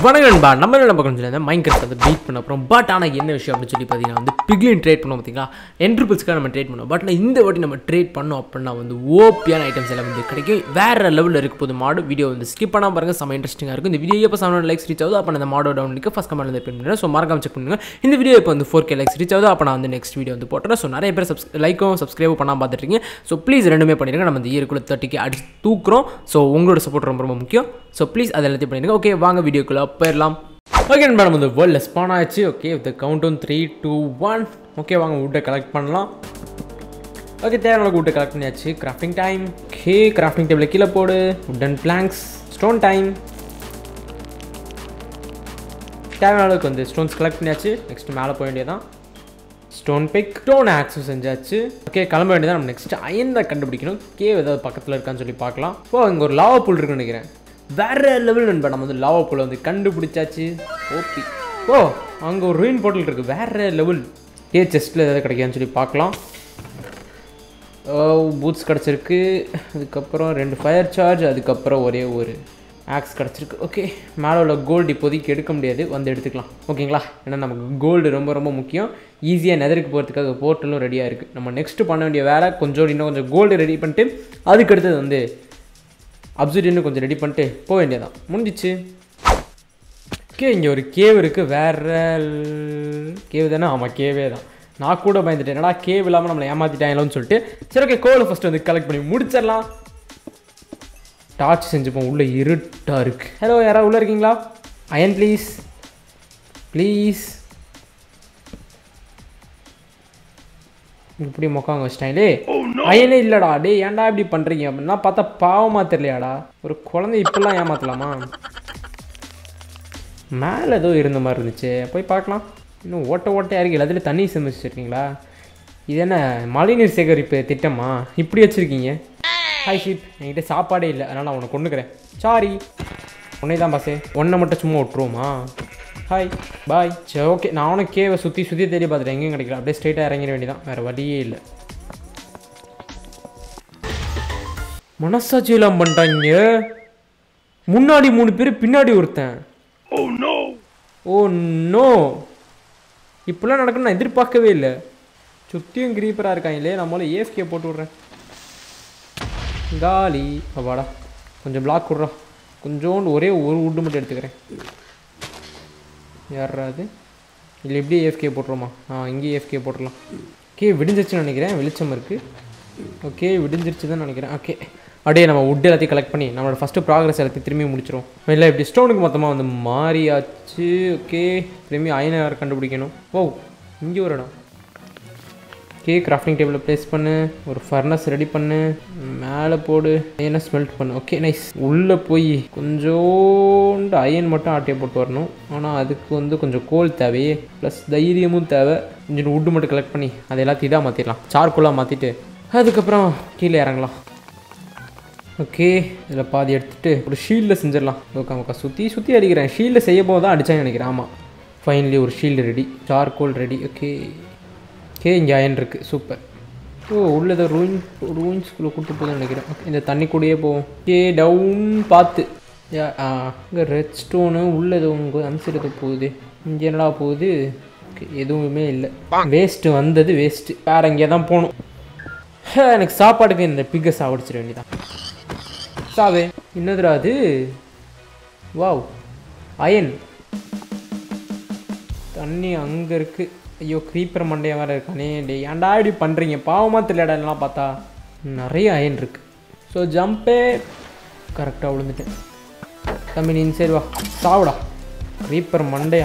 வணக்கம் நண்பா நம்ம என்ன பார்க்கணும் சொல்லி மைண்ட் கிராஃப்ட் வந்து பீட் பண்ண அப்புறம் பட் ஆனால் என்ன விஷயம் அப்படின்னு சொல்லி பார்த்தீங்கன்னா வந்து பிக்லின் ட்ரேட் பண்ணோம் பார்த்தீங்களா என்ட்ரிபிள்ஸ்க்காக நம்ம ட்ரேட் பண்ணோம் பட் இந்த வாட்டி நம்ம ட்ரேட் பண்ணோம் அப்படின்னா வந்து ஓப்பியான ஐட்டம்ஸ் எல்லாம் வந்து கிடைக்கும் வேறு லெவலில் இருக்க போது மாடு வீடியோ வந்து ஸ்கிப் பண்ணால் பாருங்க செம்ம இன்ட்ரெஸ்டிங்காக இருக்கும் இந்த வீடியோ எப்போ செவன் லைக்ஸ் ரீச் ஆகுது அப்போ அந்த மாடோ டவுன் லிங்க் ஃபஸ்ட் கமெண்ட் வந்து பண்ணுறேன் ஸோ மறக்காம செக் பண்ணுங்க இந்த வீடியோ இப்போ வந்து ஃபோர் கே லைக்ஸ் ரீச் ஆகுது அப்போ நான் வந்து நெக்ஸ்ட் வீடியோ வந்து போட்டுறேன் ஸோ நிறைய பேர் சப்ஸ் லைக்கும் சப்ஸ்கிரைபும் பண்ணால் பார்த்துருக்கீங்க ஸோ ப்ளீஸ் ரெண்டுமே பண்ணிடுங்க நம்ம இந்த இயர்க்குள்ள தேர்ட்டிக்கு அடிச்சு தூக்குறோம் ஸோ உங்களோட சப்போர்ட் ரொம்ப ரொம்ப முக்கியம் ஸோ ப்ளீஸ் அதை எல்லாத்தையும் பண்ணிடுங்க ஓகே வாங்க வீடியோக்குள்ளே போயிடலாம் ஓகே மேடம் வந்து வேர்ல்டில் ஸ்பான் ஆயிடுச்சு okay with count one three two one okay வாங்க வுட்டை கலெக்ட் பண்ணலாம் ஓகே தேவையான வுட்டை கலெக்ட் பண்ணியாச்சு crafting time okay crafting table கீழே போடு வுட்டன் பிளாங்க்ஸ் ஸ்டோன் டைம் தேவையான அளவுக்கு வந்து ஸ்டோன்ஸ் கலெக்ட் பண்ணியாச்சு நெக்ஸ்ட் மேலே போக வேண்டியதான் ஸ்டோன் பிக் ஸ்டோன் ஆக்ஸும் செஞ்சாச்சு ஓகே கிளம்ப வேண்டியதான் நம்ம நெக்ஸ்ட் அயன் தான் கண்டுபிடிக்கணும் கேவ் ஏதாவது பக்கத்தில் இருக்கான்னு சொல்லி பார்க்கலாம் ஓ இங்கே ஒரு லாவா புல் இருக்குன்னு நினைக்கிறேன் வேற லெவல் நண்பா நம்ம வந்து லாவா புல்லை வந்து கண்டுபிடிச்சாச்சு ஓபி ஓ அங்கே ஒரு ரூயின் போட்டல் இருக்கு வேற லெவல் ஏ செஸ்ட்டில் ஏதாவது கிடைக்கான்னு சொல்லி பார்க்கலாம் பூட்ஸ் கிடச்சிருக்கு அதுக்கப்புறம் ரெண்டு ஃபயர் சார்ஜ் அதுக்கப்புறம் ஒரே ஒரு ஆக்ஸ் கிடச்சிருக்கு ஓகே மேலே உள்ள கோல்டு இப்போதைக்கு எடுக்க முடியாது வந்து எடுத்துக்கலாம் ஓகேங்களா ஏன்னா நமக்கு கோல்டு ரொம்ப ரொம்ப முக்கியம் ஈஸியாக நெதருக்கு போகிறதுக்காக போர்ட்டலும் ரெடியாக இருக்குது நம்ம நெக்ஸ்ட்டு பண்ண வேண்டிய வேலை கொஞ்சம் இன்னும் கொஞ்சம் கோல்டு ரெடி பண்ணிட்டு அதுக்கு அடுத்தது வந்து அப்சர்டின்னு கொஞ்சம் ரெடி பண்ணிட்டு போக வேண்டியதான் முடிஞ்சிச்சு ஓகே இங்கே ஒரு கேவ் இருக்குது வேற கேவ் தானே ஆமாம் கேவே தான் நான் கூட பயந்துட்டேன் என்னடா கேவ் இல்லாமல் நம்மளை ஏமாற்றிட்டாங்களோன்னு சொல்லிட்டு சரி ஓகே கோலை ஃபஸ்ட்டு வந்து கலெக்ட் பண்ணி முடிச்சிடலாம் டார்ச் செஞ்சுப்போம் உள்ளே இருட்டாக இருக்கு ஹலோ யாராவது உள்ளே இருக்கீங்களா அயன் ப்ளீஸ் ப்ளீஸ் இப்படி முக்காங்க வச்சிட்டாங்களே அயனே இல்லைடா டே ஏன்டா இப்படி பண்ணுறீங்க அப்படின்னா பார்த்தா பாவமாக தெரியலையாடா ஒரு குழந்தை இப்படிலாம் ஏமாற்றலாமா மேலே ஏதோ இருந்த மாதிரி இருந்துச்சு போய் பார்க்கலாம் இன்னும் ஓட்ட ஓட்டையாக இருக்கு எல்லாத்துலேயும் தண்ணி சேமிச்சு வச்சுருக்கீங்களா இது என்ன மழைநீர் சேகரிப்பு திட்டமா இப்படி வச்சுருக்கீங்க ஹாய் ஷீப் என்கிட்ட சாப்பாடே இல்லை அதனால் நான் உன்னை கொண்டுக்கிறேன் சாரி உன்னை தான் பாசே ஒன்றை மட்டும் சும்மா விட்ருவோமா ஹாய் பாய் சரி ஓகே நானும் கேவை சுற்றி சுற்றி தேடி பார்த்துட்டேன் எங்கேயும் கிடைக்கல அப்படியே ஸ்ட்ரைட்டாக இறங்கிட வேண்டியதான் வேறு வழியே இல்லை மனசாட்சி எல்லாம் பண்ணிட்டாங்க முன்னாடி மூணு பேர் பின்னாடி ஒருத்தன் ஓ நோ இப்படிலாம் நடக்குன்னு நான் எதிர்பார்க்கவே இல்லை சுற்றியும் கிரீப்பராக இருக்காங்களே நம்மளால ஏஎஃப்கே போட்டு விட்றேன் காலி அப்பாடா கொஞ்சம் பிளாக் விட்றா கொஞ்சோண்டு ஒரே ஒரு உட்டு மட்டும் எடுத்துக்கிறேன் யாராது இல்லை எப்படி ஏஎஃப்கே போட்டுருமா ஆ இங்கேயே ஏஎஃப்கே போட்டுடலாம் ஓகே விடிஞ்சிருச்சுன்னு நினைக்கிறேன் வெளிச்சம் இருக்குது ஓகே விடிஞ்சிருச்சு தான் நினைக்கிறேன் ஓகே அப்படியே நம்ம உட் எல்லாத்தையும் கலெக்ட் பண்ணி நம்மளோட ஃபஸ்ட்டு ப்ராக்ரஸ் எல்லாத்தையும் திரும்பி முடிச்சிரும் இல்லை இப்படி ஸ்டோனுக்கு மொத்தமாக வந்து மாறியாச்சு ஓகே திரும்பி அயனை வேறு கண்டுபிடிக்கணும் ஓ இங்கே ஒரு இடம் ஓகே கிராஃப்டிங் டேபிளில் ப்ளேஸ் பண்ணு ஒரு ஃபர்னஸ் ரெடி பண்ணு மேலே போடு அயனை ஸ்மெல்ட் பண்ணு ஓகே நைஸ் உள்ளே போய் கொஞ்சோண்டு அயன் மட்டும் ஆட்டையை போட்டு வரணும் ஆனால் அதுக்கு வந்து கொஞ்சம் கோல் தேவையே ப்ளஸ் தைரியமும் தேவை கொஞ்சம் உட்டு மட்டும் கலெக்ட் பண்ணி அதை எல்லாத்தையும் இதாக மாற்றிடலாம் சார்கோலாக மாற்றிட்டு அதுக்கப்புறம் கீழே இறங்கலாம் ஓகே இதில் பாதி எடுத்துகிட்டு ஒரு ஷீல்டில் செஞ்சிடலாம் ஓகே ஓகே சுற்றி சுற்றி அடிக்கிறேன் ஷீல்டில் செய்ய போது தான் அடித்தான்னு நினைக்கிறேன் ஆமாம் ஃபைனலி ஒரு shield ready charcoal ready okay okay இங்கே அயன் இருக்குது சூப்பர் ஓ உள்ள ஏதோ ரூயின் ரூயின்ஸ்குள்ளே கூட்டு போகுதுன்னு நினைக்கிறேன் ஓகே இந்த தண்ணி கூடயே போவோம் ஓகே டவுன் பார்த்து யா ஆ இங்கே ரெட் ஸ்டோனு உள்ள ஏதோ உங்கள் அன்சர் ஏதோ போகுது இங்கே என்னடா போகுது ஓகே எதுவுமே இல்லை வேஸ்ட்டு வந்தது வேஸ்ட்டு வேறு எங்கேயா தான் போகணும் ஹே, எனக்கு சாப்பாடுக்கு இந்த பிக்கை சாப்பிடிச்சிட வேண்டியதான் சாவே என்னதுடா அது வாவ் அயன் தண்ணி அங்கே இருக்கு ஐயோ க்ரீப்பர் மண்டையா வேறு இருக்கானே டே ஏன்டா இப்படி பண்ணுறீங்க பாவமாக தெரியலடா எல்லாம் பார்த்தா நிறைய அயன் இருக்கு ஸோ ஜம்பே கரெக்டாக விழுந்துட்டேன் தம்பி நீ சரி வா சாவுடா க்ரீப்பர் மண்டையா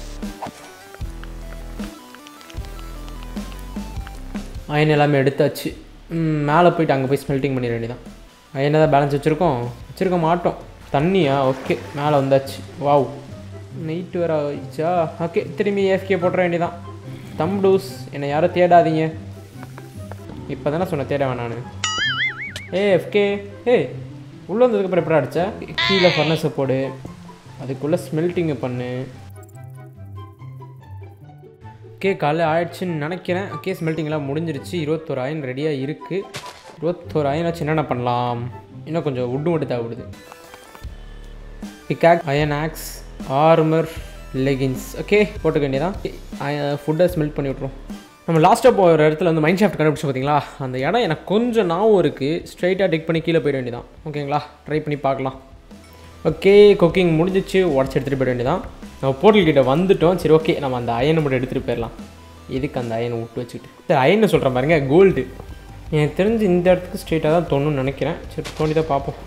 அயன் எல்லாமே எடுத்தாச்சு ம், மேலே போயிட்டு அங்கே போய் ஸ்மெல்ட்டிங் பண்ணிட வேண்டியதான் அயனை தான் பேலன்ஸ் வச்சுருக்கோம் வச்சுருக்க மாட்டோம் தண்ணியா ஓகே மேலே வந்தாச்சு வாவ் நைட்டு வர ஆயிடுச்சா ஓகே திரும்பி ஏஃப்கே போட்டுற வேண்டியதான் தம் டூஸ் என்னை யாரும் தேடாதீங்க இப்போ தானே சொன்னேன் தேட வேணான்னு ஏ எஃப்கே ஏ உள்ளே வந்ததுக்கப்புறம் எப்படி அடிச்சா கீழே ஃபர்னஸை போடு அதுக்குள்ளே ஸ்மெல்ட்டிங்கை பண்ணு ஓகே காலைல ஆயிடுச்சுன்னு நினைக்கிறேன் ஓகே ஸ்மெல்ட்டிங்லாம் முடிஞ்சிருச்சு இருபத்தோரு அயன் ரெடியாக இருக்குது இருபத்தோரு அயன் வச்சு என்னென்ன பண்ணலாம் இன்னும் கொஞ்சம் உட்டு மட்டும் தேவைப்படுது pickaxe iron axe armour leggings okay போட்டுக்க வேண்டியதான் ஃபுட்டை ஸ்மெல்ட் பண்ணி விட்ருவோம் நம்ம லாஸ்ட்டாக போகிற இடத்துல வந்து மைண்ட் ஷாஃப்ட் கண்டுபிடிச்சு பார்த்தீங்களா அந்த இடம் எனக்கு கொஞ்சம் நாவும் இருக்குது ஸ்ட்ரைட்டாக டிக் பண்ணி கீழே போயிட வேண்டியதான் ஓகேங்களா ட்ரை பண்ணி பார்க்கலாம் ஓகே குக்கிங் முடிஞ்சிச்சு உடச்சி எடுத்துகிட்டு போயிட வேண்டியதான் நம்ம போர்ட்டல் கிட்ட வந்துட்டோம் சரி ஓகே நம்ம அந்த அயனை மட்டும் எடுத்துகிட்டு போயிடலாம் எதுக்கு அந்த அயனை விட்டு வச்சுக்கிட்டு சரி அயனை சொல்கிறேன் பாருங்க கோல்டு எனக்கு தெரிஞ்சு இந்த இடத்துக்கு ஸ்ட்ரெயிட்டாக தான் தோணுன்னு நினைக்கிறேன் சரி தோண்டி தான் பார்ப்போம்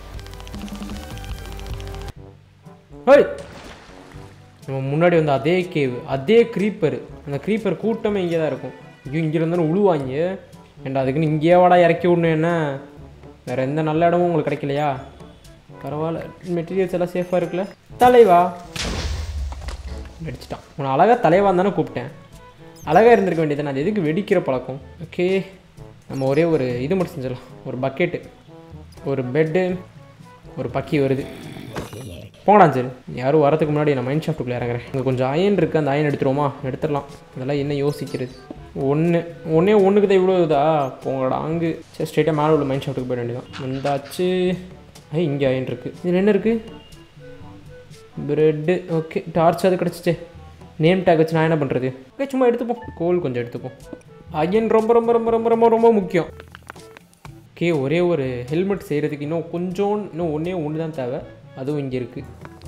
ஹோய் நம்ம முன்னாடி வந்து அதே கேவ் அதே க்ரீப்பர் அந்த க்ரீப்பர் கூட்டமே இங்கே தான் இருக்கும் ஐயோ இங்கே இருந்தாலும் உழுவாங்க ஏன்டா அதுக்குன்னு இங்கேயே வாடா இறக்கி விடணும் என்ன வேறு எந்த நல்ல இடமும் உங்களுக்கு கிடைக்கலையா பரவாயில்ல மெட்டீரியல்ஸ் எல்லாம் சேஃபாக இருக்குல்ல தலைவா அடிச்சிட்டான் உன்னை அழகாக தலைவா தானே கூப்பிட்டேன் அழகாக இருந்திருக்க வேண்டியது அது எதுக்கு வெடிக்கிற பழக்கம் ஓகே நம்ம ஒரே ஒரு இது மட்டும் செஞ்சிடலாம் ஒரு பக்கெட்டு ஒரு பெட்டு ஒரு பக்கி வருது போங்கடா சரி யாரும் வரதுக்கு முன்னாடி நான் மைண்ட் ஷாஃப்ட்டுக்குள்ளே இறங்குறேன் இங்கே கொஞ்சம் அயன் இருக்குது அந்த அயன் எடுத்துருவோமா எடுத்துடலாம் அதெல்லாம் என்ன யோசிக்கிறது ஒன்று ஒன்றே ஒன்றுக்கு தான் இவ்வளோ இதா போங்கடா அங்கு சரி ஸ்ட்ரெயிட்டாக மேலே உள்ள மைண்ட் ஷாஃப்ட்டுக்கு போயிட வேண்டியதான் வந்தாச்சு ஐ இங்கே அயன் இருக்குது இதில் என்ன இருக்குது பிரெட்டு ஓகே டார்ச் அது கிடச்சிச்சு நேம் டேக் வச்சு நான் என்ன பண்ணுறது ஓகே சும்மா எடுத்துப்போம் கோல் கொஞ்சம் எடுத்துப்போம் அயன் ரொம்ப ரொம்ப ரொம்ப ரொம்ப ரொம்ப ரொம்ப முக்கியம் ஓகே ஒரே ஒரு ஹெல்மெட் செய்கிறதுக்கு இன்னும் கொஞ்சம் இன்னும் ஒன்றே ஒன்று தான் தேவை அதுவும் இங்கே இருக்குது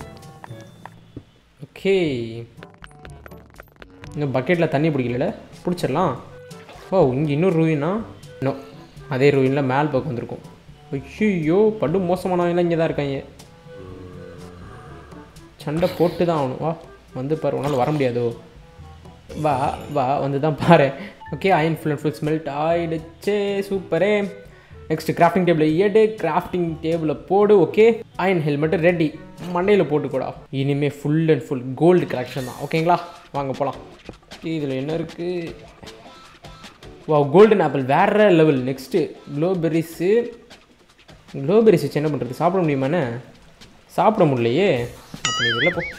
ஓகே இன்னும் பக்கெட்டில் தண்ணி பிடிக்கல பிடிச்சிடலாம் ஓ இங்கே இன்னொரு ரூயினா இன்னும் அதே ரூயினில் மேல் பக்கம் வந்திருக்கும் ஐயோ படு மோசமானவங்களாம் இங்கே தான் இருக்காங்க சண்டை போட்டு தான் ஆகணும் வா வந்து பாரு உன்னால் வர முடியாதோ வா வா வந்து தான் பாரு okay iron full and full smelt ஆயிடுச்சே சூப்பரே நெக்ஸ்ட் கிராஃப்டிங் டேபிள் எடு கிராஃப்டிங் டேபிளை போடு ஓகே அயன் ஹெல்மெட்டு ரெடி மண்டையில் போட்டுக்கூடா இனிமே full and full gold collection தான் ஓகேங்களா வாங்க போகலாம் இதில் என்ன இருக்குது வா கோல்டன் ஆப்பிள் வேற லெவல் நெக்ஸ்ட்டு க்ளோபெரிஸு க்ளோபெரிஸ் வச்சு என்ன பண்ணுறது சாப்பிட முடியுமாண்ணே சாப்பிட முடியலையே அப்போ நீ வெளில போ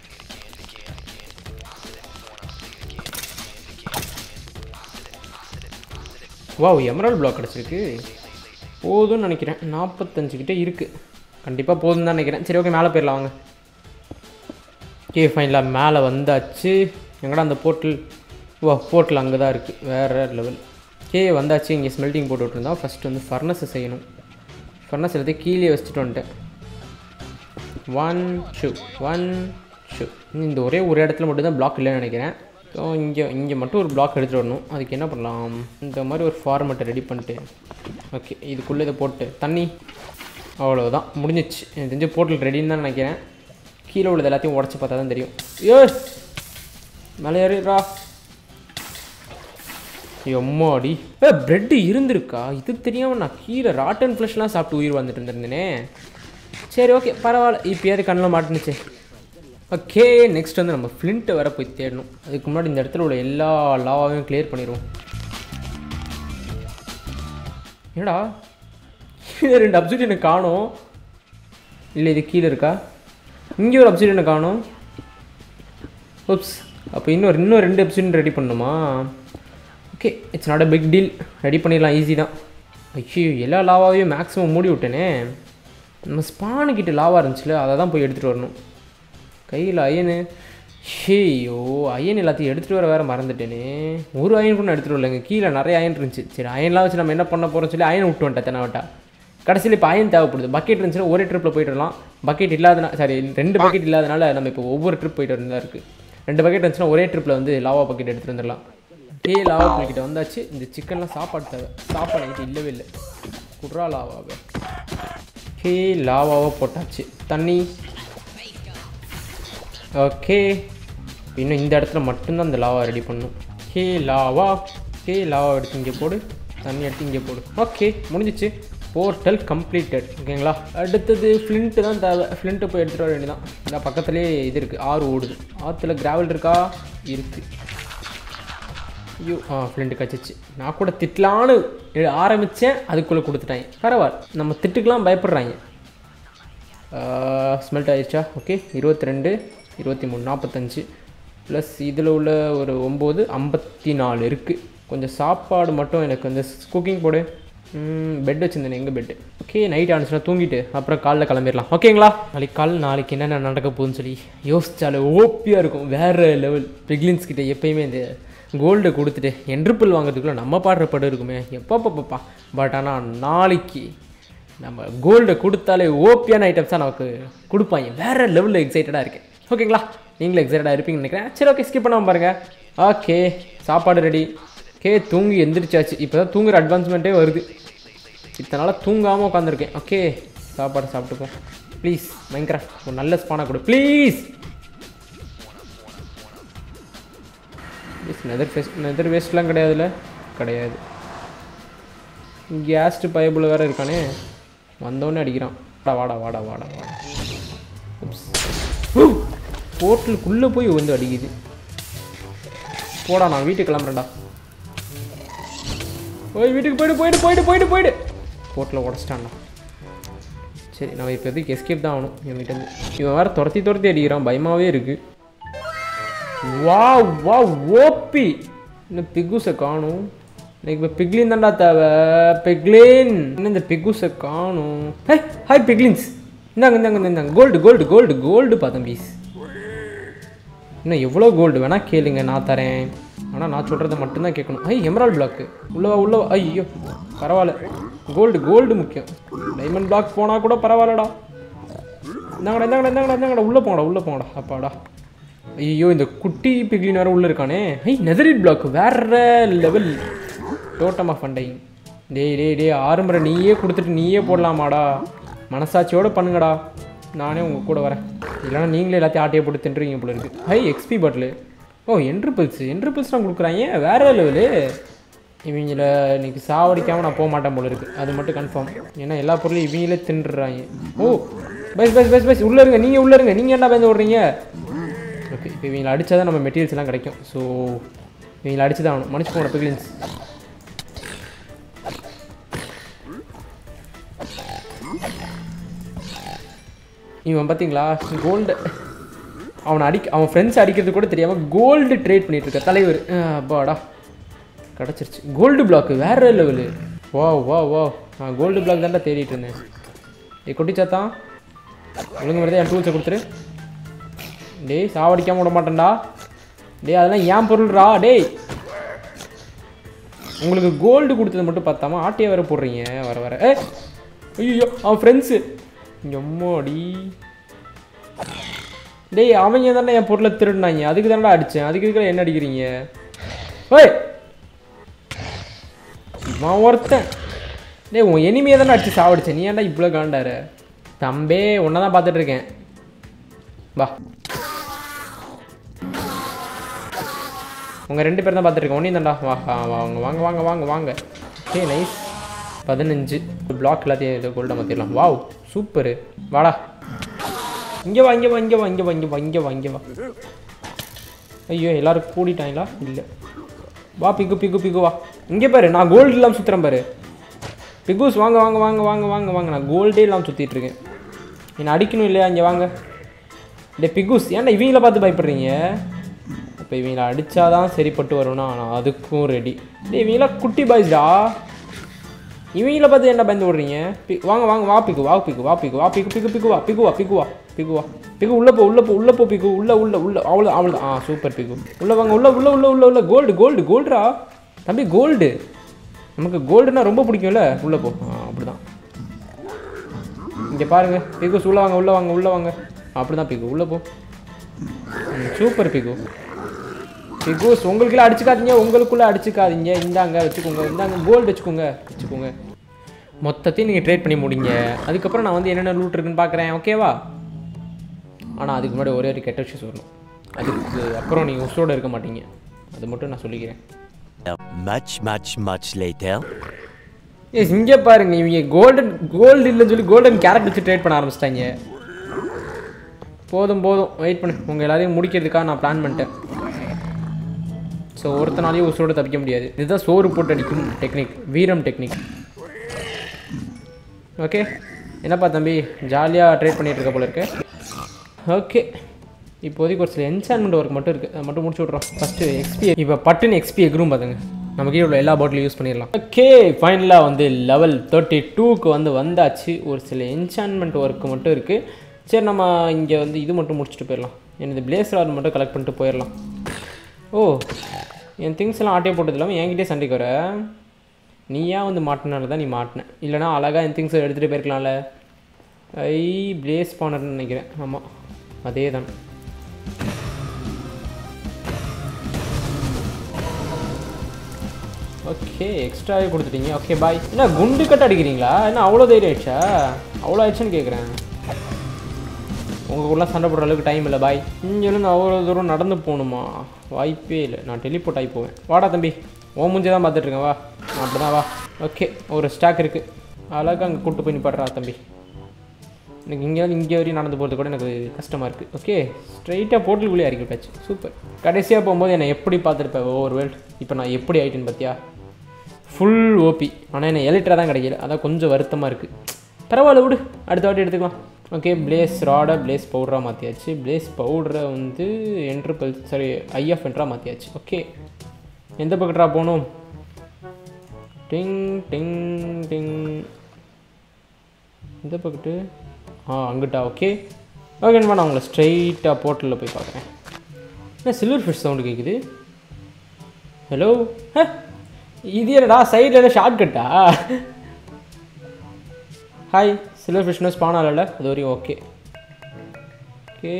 வாவ் எமரால் பிளாக் கிடச்சிருக்கு போதும்னு நினைக்கிறேன் நாற்பத்தஞ்சு கிட்டே இருக்குது கண்டிப்பாக போதும் தான் நினைக்கிறேன் சரி ஓகே மேலே போயிடலாம் வாங்க ஓகே ஃபைனலாக மேலே வந்தாச்சு எங்கடா அந்த போர்ட்டல் வா போர்ட்டல் அங்கே தான் இருக்குது வேறு லெவல் ஓகே வந்தாச்சு இங்கே ஸ்மெல்டிங் போட்டு விட்டுருந்தா ஃபஸ்ட்டு வந்து ஃபர்னஸை செய்யணும் ஃபர்னஸ் எல்லாத்தையும் கீழே வச்சுட்டு வந்துட்டேன் ஒன் ஷூ ஒன் ஷூ இந்த ஒரே ஒரு இடத்துல மட்டும்தான் பிளாக் இல்லைன்னு நினைக்கிறேன் ஸோ இங்கே இங்கே மட்டும் ஒரு பிளாக் எடுத்துகிட்டு வரணும் அதுக்கு என்ன பண்ணலாம் இந்த மாதிரி ஒரு ஃபார்மெட்டை ரெடி பண்ணிட்டு ஓகே இதுக்குள்ளே இதை போட்டு தண்ணி அவ்வளோதான் முடிஞ்சிச்சு எனக்கு தெரிஞ்ச போர்ட்டல் ரெடின்னு தான் நினைக்கிறேன் கீழே உள்ளது எல்லாத்தையும் உடச்சி பார்த்தா தான் தெரியும் ஐயோ மேலே ஏறிடுறா எம்மாடி ஏ ப்ரெட்டு இருந்திருக்கா இது தெரியாமல் நான் கீழே ராட்டன் ஃப்ளஷ்லாம் சாப்பிட்டு உயிர் வந்துட்டு இருந்திருந்தேனே சரி ஓகே பரவாயில்ல இப்போயாவது கண்ணில் மாட்டுனுச்சு ஓகே நெக்ஸ்ட் வந்து நம்ம ஃப்ளிண்ட்டை வர போய் தேடணும் அதுக்கு முன்னாடி இந்த இடத்துல உள்ள எல்லா லாவாவையும் கிளியர் பண்ணிடுவோம் என்னடா கீழே ரெண்டு அப்சைட் காணும் இல்லை இது கீழே இருக்கா இங்கே ஒரு அப்சைட் காணும் ஓப்ஸ் அப்போ இன்னொரு இன்னும் ரெண்டு எபிசோட் ரெடி பண்ணணுமா okay it's not a big deal ready பண்ணிடலாம் ஈஸி தான் ஐயோ எல்லா லாவாவையும் மேக்ஸிமம் மூடி விட்டேனே நம்ம ஸ்பானுக்கிட்ட லாவா இருந்துச்சுல அதை தான் போய் எடுத்துகிட்டு வரணும் கையில் அயனு ஷேயோ அயன் எல்லாத்தையும் எடுத்துகிட்டு வர வேறு மறந்துட்டேனே ஒரு அயன் கூட நான் எடுத்துகிட்டு வரலைங்க கீழே நிறைய அயன் இருந்துச்சு சரி அயன்லாம் வச்சு நம்ம என்ன பண்ண போகிறோம்னு சொல்லி அயன் விட்டு வந்துட்டேன் தெனாவட்டா கடைசியில் இப்போ அயன் தேவைப்படுது பக்கெட் இருந்துச்சுன்னா ஒரே ட்ரிப்பில் போயிட்டு வரலாம் பக்கெட் இல்லாதனா சாரி ரெண்டு பக்கெட் இல்லாதனால நம்ம இப்போ ஒவ்வொரு ட்ரிப் போயிட்டு வரதா இருக்குது ரெண்டு பக்கெட் இருந்துச்சுன்னா ஒரே ட்ரிப்பில் வந்து லாவா பக்கெட் எடுத்துகிட்டு வந்துடலாம் டே லாவா பக்கெட் வந்தாச்சு இந்த சிக்கன்லாம் சாப்பாடு தேவை சாப்பாடு என்கிட்ட இல்லவே இல்லை குட்ரா லாவாவை ஹே லாவாவை போட்டாச்சு தண்ணி ஓகே இன்னும் இந்த இடத்துல மட்டும்தான் அந்த லாவா ரெடி பண்ணும் ஹே லாவா ஹே லாவா எடுத்து இங்கே போடு தண்ணி எடுத்து இங்கே போடு ஓகே முடிஞ்சிச்சு போர்ட்டல் கம்ப்ளீட்டட் ஓகேங்களா அடுத்தது ஃப்ளிண்ட்டு தான் தேவை ஃப்ளிண்ட்டு போய் எடுத்துகிட்டு வர வேண்டியதான் இந்த பக்கத்துலேயே இது இருக்குது ஆறு ஓடுது ஆற்றுல கிராவல் இருக்கா இருக்குது ஐயோ ஆ ஃப்ளிண்ட்டு கச்சிச்சு நான் கூட திட்டலான்னு ஆரம்பித்தேன் அதுக்குள்ளே கொடுத்துட்டாங்க பரவாயில்ல நம்ம திட்டுக்கெலாம் பயப்படுறாங்க ஸ்மெல்ட் ஆயிடுச்சா ஓகே இருபத்தி ரெண்டு இருபத்தி மூணு நாற்பத்தஞ்சு ப்ளஸ் இதில் உள்ள ஒரு ஒம்பது ஐம்பத்தி நாலு இருக்குது கொஞ்சம் சாப்பாடு மட்டும் எனக்கு வந்து குக்கிங் போடு பெட் வச்சுருந்தேன் எங்கள் பெட்டு ஓகே நைட் ஆனிச்சுன்னா தூங்கிட்டு அப்புறம் காலைல கிளம்பிடலாம் ஓகேங்களா நாளைக்கு கால் நாளைக்கு என்னென்ன நடக்க போகுதுன்னு சொல்லி யோசிச்சாலே ஓப்பியாக இருக்கும் வேறு லெவல் பிக்லின்ஸ் கிட்ட எப்பயுமே இந்த கோல்டை கொடுத்துட்டு என்ட்ரிப்பிள் வாங்குறதுக்குள்ள நம்ம பாடுற படம் இருக்குமே எப்பப்பப்பப்பா பட் ஆனால் நாளைக்கு நம்ம கோல்டை கொடுத்தாலே ஓப்பியான ஐட்டம்ஸ் தான் நமக்கு கொடுப்பாங்க வேறு லெவலில் எக்ஸைட்டடாக இருக்கேன் ஓகேங்களா நீங்களும் எக்ஸைட்டடாக இருப்பீங்கன்னு நினைக்கிறேன் சரி ஓகே ஸ்கிப் பண்ணாமல் பாருங்கள் ஓகே சாப்பாடு ரெடி ஓகே தூங்கி எந்திரிச்சாச்சு இப்போ தான் தூங்குற அட்வான்ஸ்மெண்ட்டே வருது இத்தனை நாளாக தூங்காமல் உட்காந்துருக்கேன் ஓகே சாப்பாடு சாப்பிட்டுப்போம் ப்ளீஸ் மைன்கிராஃப்ட் ஒரு நல்ல ஸ்பானாக கொடு please please nether fast nether வேஸ்ட்லாம் கிடையாதுல்ல கிடையாது கேஸ்ட் பைபிள் வேறு இருக்கானே வந்தோடனே அடிக்கிறான் வாடா வாடா வாடா வாடா வாடா ஹோட்டலுக்குள்ளே போய் வந்து அடிக்குது போடா நான் வீட்டுக்கு கிளம்புறேன்டா ஓய் வீட்டுக்கு போயிடு போயிடு போயிடு போயிடு போயிடு போட்டில் உடச்சிட்டான்டா சரி நம்ம இப்போ எதுக்கு எஸ்கேப் தான் ஆகணும் இவன்கிட்ட இருந்து இவன் வேறு துரத்தி துரத்தி அடிக்கிறான் பயமாகவே இருக்குது வா வா ஓப்பி இன்னும் பிகுஸை காணும் எனக்கு இப்போ பிக்லின் தான்டா தேவை பிக்லின் இன்னும் இந்த பிகுஸை காணும் ஹே ஹாய் பிக்லின்ஸ் இந்தாங்க இந்தாங்க இந்தாங்க கோல்டு கோல்டு கோல்டு கோல்டு பார்த்தேன் பீஸ் இன்னும் எவ்வளோ கோல்டு வேணால் கேளுங்க நான் தரேன் ஆனால் நான் சொல்கிறத மட்டும்தான் கேட்கணும் ஐ எமரால்டு பிளாக்கு உள்ளவா உள்ளவா ஐயோ பரவாயில்ல கோல்டு கோல்டு முக்கியம் டைமண்ட் பிளாக் போனால் கூட பரவாயில்லடா இந்தாங்கடா இந்தாங்கடா இந்தாங்கடா இந்தாங்கடா உள்ளே போங்கடா உள்ளே போங்கடா அப்பாடா ஐயோ இந்த குட்டி பிக்லின் வேறு உள்ளே இருக்கானே ஐ நெதரிட் பிளாக் வேற லெவல் டோட்டம் ஆஃப் ஃபண்டைங் டேய் டேய் டேய் ஆரம்பரை நீயே கொடுத்துட்டு நீயே போடலாமாடா மனசாட்சியோடு பண்ணுங்கடா நானே உங்கள் கூட வரேன் இல்லைனா நீங்களே எல்லாத்தையும் ஆட்டையை போட்டு தின்றுவீங்க போல இருக்கு ஹை எக்ஸ்பி பாட்டில் ஓ என்ட்ரிபிள்ஸ் என்ட்ரிபிள்ஸ்லாம் கொடுக்குறாங்க வேற லெவலு இவங்கள இன்னைக்கு சாவடிக்காமல் நான் போக மாட்டேன் போல இருக்கு அது மட்டும் கன்ஃபார்ம் ஏன்னா எல்லா பொருளையும் இவங்களே தின்றுறாங்க ஓ பஸ் பஸ் பஸ் பஸ் உள்ளே இருங்க நீங்கள் உள்ளே இருங்க நீங்கள் என்ன பயந்து விட்றீங்க ஓகே இப்போ இவங்களை அடித்தா தான் நம்ம மெட்டீரியல்ஸ் எல்லாம் கிடைக்கும் ஸோ இவங்களை அடிச்சு தான் ஆகணும் மன்னிச்சு போன பிகிலின்ஸ் இவன் பார்த்தீங்களா கோல்டு அவனை அடிக்க அவன் ஃப்ரெண்ட்ஸ் அடிக்கிறது கூட தெரியாமல் கோல்டு ட்ரேட் பண்ணிட்டு இருக்க தலைவர் அப்பாடா கிடச்சிருச்சு கோல்டு பிளாக்கு வேற லெவலு வா வா வா நான் கோல்டு பிளாக் தான்டா தேடிட்டு இருந்தேன் ஏ குட்டிச்சாத்தான் ஒழுங்கு வரதே என் டூல்ஸை கொடுத்துரு டேய் சாவடிக்காம விட மாட்டேன்டா டேய் அதெல்லாம் ஏன் பொருள்ரா டேய் உங்களுக்கு கோல்டு கொடுத்தது மட்டும் பார்த்தாம ஆட்டையை வேற போடுறீங்க வர வர ஏ ஐயோ அவன் ஃப்ரெண்ட்ஸு எம்மாடி டேய் அவங்க தானே என் பொருளை திருடினாங்க அதுக்கு தானடா அடித்தேன் அதுக்கு இதுக்கு என்ன அடிக்கிறீங்க ஓய் இவன் ஒருத்தன் டேய் உன் எனிமையை தானே அடிச்சு சாவடிச்சேன் நீ ஏன்டா இவ்வளோ காண்டாரு தம்பே உன்னை தான் பார்த்துட்டு இருக்கேன் வா உங்கள் ரெண்டு பேர் தான் பார்த்துருக்கேன் ஒன்றையும் தான்டா வா வா, வாங்க வாங்க வாங்க வாங்க வாங்க ஓகே நைஸ் பதினஞ்சு பிளாக் எல்லாத்தையும் இதை கோல்டாக மாற்றிடலாம் வாவ் சூப்பரு வாடா இங்கே வா இங்கே வா இங்கே வா இங்கே வா இங்கே வா இங்கே வா இங்கே வா ஐயோ எல்லாரும் கூடிட்டாங்களா இல்லை வா பிக்கு பிக்கு பிக்கு வா இங்கே பாரு நான் கோல்டு இல்லாமல் சுற்றுறேன் பாரு பிகுஸ் வாங்க வாங்க வாங்க வாங்க வாங்க வாங்க நான் கோல்டே இல்லாமல் சுற்றிட்டு இருக்கேன் என்னை அடிக்கணும் இல்லையா இங்கே வாங்க டே பிகுஸ் ஏன்டா இவங்கள பார்த்து பயப்படுறீங்க இப்போ இவங்கள அடித்தாதான் சரிப்பட்டு வரும்னா நான் அதுக்கும் ரெடி டே இவங்களாம் குட்டி பாய்ஸ்டா இவங்கள பார்த்து என்ன பயந்து விடுறீங்க பி வாங்க வாங்க வா பிக்கு வா பிக்கு வா பிக்கு வா பிக்கு பிக்கு பிக்கு வா பிக்கு வா பிக்கு வா பிக்கு வா பிக்கு உள்ளே போ உள்ளே போ உள்ளே போ பிக்கு உள்ள உள்ள உள்ள அவ்வளோ அவ்வளோ ஆ சூப்பர் பிக்கு உள்ளே வாங்க உள்ள உள்ள உள்ள உள்ள உள்ள கோல்டு கோல்டு கோல்டுரா தம்பி கோல்டு நமக்கு கோல்டுனா ரொம்ப பிடிக்கும்ல உள்ளே போ ஆ அப்படிதான் இங்கே பாருங்க பிகு உள்ள வாங்க உள்ள வாங்க உள்ள வாங்க அப்படிதான் பிகு உள்ளே போ ம், சூப்பர் பிகு பிகோஸ் உங்களுக்குள்ள அடிச்சுக்காதீங்க உங்களுக்குள்ள அடிச்சுக்காதீங்க இந்தாங்க வச்சுக்கோங்க இந்தாங்க கோல்டு வச்சுக்கோங்க வச்சுக்கோங்க மொத்தத்தையும் நீங்கள் ட்ரேட் பண்ணி முடிங்க அதுக்கப்புறம் நான் வந்து என்னென்ன லூட் இருக்குன்னு பார்க்குறேன் ஓகேவா ஆனால் அதுக்கு முன்னாடி ஒரே ஒரு கெட்ட விஷயம் சொல்லணும் அதுக்கு அப்புறம் நீங்கள் உசோட இருக்க மாட்டீங்க அது மட்டும் நான் சொல்லிக்கிறேன் Much, much, much later. Yes இங்கே பாருங்க இவங்க கோல்டன் கோல்டு இல்லைன்னு சொல்லி கோல்டன் கேரட் வச்சு ட்ரேட் பண்ண ஆரம்பிச்சிட்டாங்க போதும் போதும் வெயிட் பண்ணு உங்கள் எல்லாரையும் முடிக்கிறதுக்காக நான் பிளான் பண்ணிட்டேன் ஸோ ஒருத்தனாலையும் உசோடு தப்பிக்க முடியாது இதுதான் சோறு போட்டு அடிக்கும் டெக்னிக் வீரம் டெக்னிக் ஓகே என்னப்பா தம்பி ஜாலியாக ட்ரேட் பண்ணிட்டு இருக்க போல இருக்கு ஓகே இப்போதைக்கு ஒரு சில என்சான்மெண்ட் ஒர்க் மட்டும் இருக்குது அதை மட்டும் முடிச்சு விட்றோம் ஃபஸ்ட்டு எக்ஸ்பி இப்போ பட்டுன்னு எக்ஸ்பி எக்ரும் பார்த்துங்க நமக்கே உள்ள எல்லா பாட்டிலும் யூஸ் பண்ணிடலாம் ஓகே ஃபைனலாக வந்து லெவல் தேர்ட்டி டூக்கு வந்து வந்தாச்சு ஒரு சில என்சான்மெண்ட் ஒர்க்கு மட்டும் இருக்குது சரி நம்ம இங்கே வந்து இது மட்டும் முடிச்சுட்டு போயிடலாம் எனது பிளேஸ் ராட் மட்டும் கலெக்ட் பண்ணிட்டு போயிடலாம் ஓ என் திங்ஸ் எல்லாம் ஆட்டே போட்டது இல்லாமல் என்கிட்டே சண்டைக்கு வர நீயா வந்து மாட்டினால தான் நீ மாட்டின இல்லைனா அழகாக என் திங்ஸை எடுத்துகிட்டு போயிருக்கலாம்ல ஐ பிளேஸ் பானர்னு நினைக்கிறேன் ஆமாம் அதே தான் ஓகே எக்ஸ்ட்ராவே கொடுத்துட்டீங்க ஓகே பாய் என்ன குண்டு கட்ட அடிக்கிறீங்களா என்ன அவ்வளோ தைரியம் ஆயிடுச்சா அவ்வளோ ஆயிடுச்சுன்னு கேட்குறேன் உங்களுக்குள்ள சண்டை போடுற அளவுக்கு டைம் இல்லை பாய் இங்கேருந்து அவ்வளோ தூரம் நடந்து போகணுமா வாய்ப்பே இல்லை நான் டெலிபோர்ட் ஆகி போவேன் வாடா தம்பி ஓ மூஞ்சி தான் பார்த்துட்டு இருக்கேன் வா அப்படி தான் வா ஓகே ஒரு ஸ்டாக் இருக்குது அழகாக அங்கே கூட்டு போய் நிப்பாடுறா தம்பி எனக்கு இங்கேருந்து இங்கே வரையும் நடந்து போகிறது கூட எனக்கு கஷ்டமாக இருக்குது ஓகே ஸ்ட்ரைட்டாக போர்ட்டலுக்குள்ளே இறக்கி விட்டாச்சு சூப்பர் கடைசியாக போகும்போது என்னை எப்படி பார்த்துருப்பேன் ஒவ்வொரு வேர்ல்டு இப்போ நான் எப்படி ஆயிட்டேன்னு பார்த்தியா ஃபுல் ஓபி ஆனால் என்ன எலிட்டராக தான் கிடைக்கல அதான் கொஞ்சம் வருத்தமாக இருக்குது பரவாயில்ல விடு அடுத்த வாட்டி எடுத்துக்கலாம் ஓகே பிளேஸ் ராடை பிளேஸ் பவுடராக மாற்றியாச்சு பிளேஸ் பவுடரை வந்து என்ட்ரு பல் சாரி ஐஎஃப் என்ட்ராக மாற்றியாச்சு ஓகே எந்த பக்கட்டா போகணும் டிங் டிங் டிங் எந்த பக்கெட்டு ஆ அங்கிட்டா ஓகே ஓகே நான் உங்களை ஸ்ட்ரைட்டாக போர்ட்டலில் போய் பார்க்குறேன் என்ன சில்வர் ஃபிஷ் சவுண்டு கேட்குது ஹலோ இது என்னடா சைடில் என்ன ஷார்ட் கட்டா ஹாய் சில்வர் ஃபிஷ் இன்னும் ஸ்பான் ஆகல அது வரையும் okay okay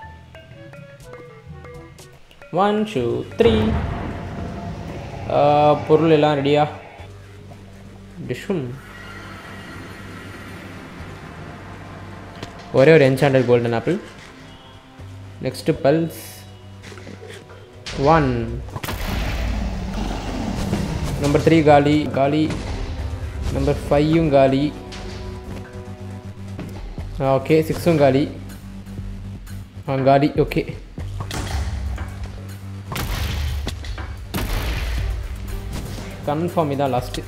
one two three பொருள் எல்லாம் ரெடியா டிஷ்ஷும் ஒரே ஒரு என்சாண்டட் கோல்டன் ஆப்பிள் நெக்ஸ்ட்டு பல்ஸ் ஒன் நம்பர் த்ரீ காலி காலி நம்பர் ஃபையும் காலி ஓகே சிக்ஸும் காலி ஆ காலி ஓகே கன்ஃபார்ம் இதான் லாஸ்ட்டு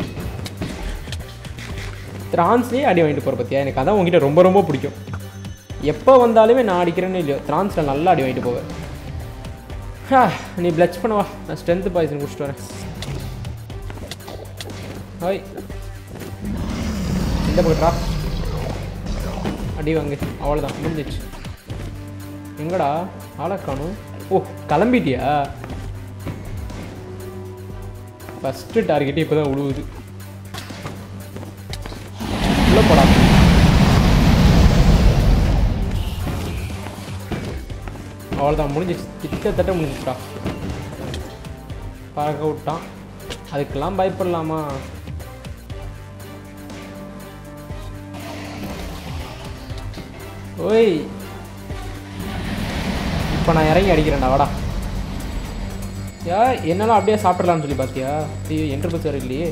த்ரான்ஸ்லேயே அடி வாங்கிட்டு போகிற பற்றியா எனக்கு அதான் உங்ககிட்ட ரொம்ப ரொம்ப பிடிக்கும் எப்போ வந்தாலுமே நான் அடிக்கிறேன்னு இல்லையோ த்ரான்ஸில் நல்லா அடி வாங்கிட்டு போவேன் ஹா, நீ பிளச் பண்ணவா நான் ஸ்ட்ரென்த்து பாய்சன் குடிச்சிட்டு வரேன் ஹாய் இந்த பக்கட்டா அடி வாங்கு அவ்வளோதான் முடிஞ்சிச்சு எங்கடா ஆளை காணும் ஓ கிளம்பிட்டியா ஃபஸ்ட்டு டார்கெட்டே இப்போ தான் உழுவுது உள்ள போடா அவ்வளோதான் முடிஞ்சிச்சு கிட்டத்தட்ட முடிஞ்சிச்சுடா பறக்க விட்டான் அதுக்கெல்லாம் பயப்படலாமா ஓய் இப்போ நான் இறங்கி அடிக்கிறேன்டா வாடா யா என்னெல்லாம் அப்படியே சாப்பிட்றலாம்னு சொல்லி பார்த்தியா ஐயோ என்ட்ரு பஸ் வேறு இல்லையே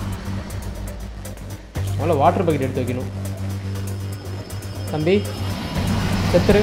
முதல்ல வாட்டர் பக்கெட் எடுத்து வைக்கணும் தம்பி செத்துரு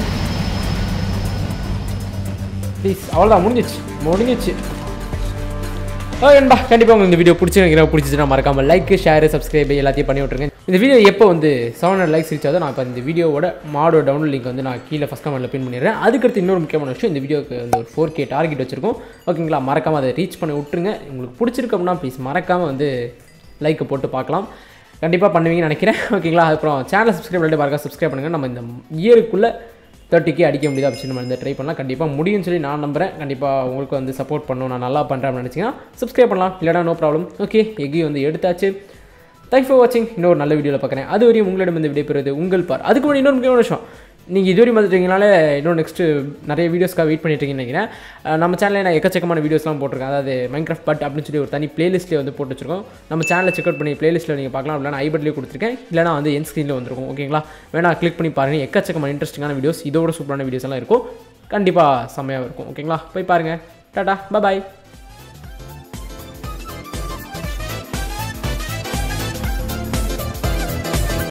ப்ளீஸ் அவ்வளோதான் முடிஞ்சிச்சு முடிஞ்சிச்சு ஓ என்பா கண்டிப்பாக உங்களுக்கு இந்த வீடியோ பிடிச்சிருக்கிறேன் பிடிச்சிச்சுன்னா மறக்காம லைக் ஷேர் சப்ஸ்கிரைப் எல்லாத்தையும் பண்ணி விட்ருங்க இந்த வீடியோ எப்போ வந்து செவன் ஹண்ட்ரட் லைக்ஸ் ரீச் ஆகுதோ நான் இப்போ இந்த வீடியோவோட மாடோட டவுன்லோட் லிங்க் வந்து நான் கீழே ஃபஸ்ட் கமெண்ட்டில் பின் பண்ணிடுறேன் அதுக்கடுத்து இன்னொரு முக்கியமான விஷயம் இந்த வீடியோக்கு வந்து ஒரு ஃபோர் கே டார்கெட் வச்சிருக்கோம் ஓகேங்களா மறக்காம அதை ரீச் பண்ணி விட்ருங்க உங்களுக்கு பிடிச்சிருக்கு அப்படின்னா ப்ளீஸ் மறக்காமல் வந்து லைக்கை போட்டு பார்க்கலாம் கண்டிப்பாக பண்ணுவீங்கன்னு நினைக்கிறேன் ஓகேங்களா அப்புறம் சேனல் சப்ஸ்கிரைப் பண்ணிட்டு பாருங்க சப்ஸ்கிரைப் பண்ணுங்கள் நம்ம இந்த இயருக்குள்ளே தேர்ட்டிக்கே அடிக்க முடியுது அப்படின்னு நம்ம வந்து ட்ரை பண்ணலாம் கண்டிப்பாக முடியும்னு சொல்லி நான் நம்புறேன் கண்டிப்பாக உங்களுக்கு வந்து சப்போர்ட் பண்ணணும் நான் நல்லா பண்ணுறேன் அப்படின்னு நினச்சிங்கன்னா சப்ஸ்கிரைப் பண்ணலாம் இல்லைனா நோ ப்ராப்ளம் ஓகே எகி வந்து எடுத்தாச்சு தேங்க்ஸ் ஃபார் வாட்சிங் இன்னொரு நல்ல வீடியோவில் பார்க்குறேன் அது வரையும் உங்களிடம் வந்து விடைபெறுவது உங்கள் பார் அதுக்கு முன்னாடி இன்னொரு முக்கியமான விஷயம் நீங்கள் இதுவரை வந்துட்டீங்கனாலே இன்னும் நெக்ஸ்ட்டு நிறைய வீடியோஸ்க்காக வெயிட் பண்ணிட்டு இருக்கீங்கன்னு நினைக்கிறேன் அஹ் நம்ம சேனலில் நான் எக்கச்சக்கமான வீடியோஸ்லாம் போட்டிருக்கேன் அதாவது மைன்கிராஃப்ட் பட் அப்படின்னு சொல்லி ஒரு தனி பிளேலிஸ்ட்லேயே வந்து போட்டு வச்சிருக்கோம் நம்ம சேனலை செக் அவுட் பண்ணி பிளேலிஸ்ட்டில் நீங்கள் பார்க்கலாம் இல்லைனா ஐபட்லேயே கொடுத்துருக்கேன் இல்லைனா வந்து என் ஸ்க்ரீனில் வந்துருக்கும் ஓகேங்களா வேணா கிளிக் பண்ணி பாருங்கள் எக்கச்சக்கமான இன்ட்ரெஸ்டிங்கான வீடியோஸ் இதோட சூப்பரான வீடியோஸ் எல்லாம் இருக்கும் கண்டிப்பாக செம்மையாக இருக்கும் ஓகேங்களா போய் பாருங்கள் டாடா பாய்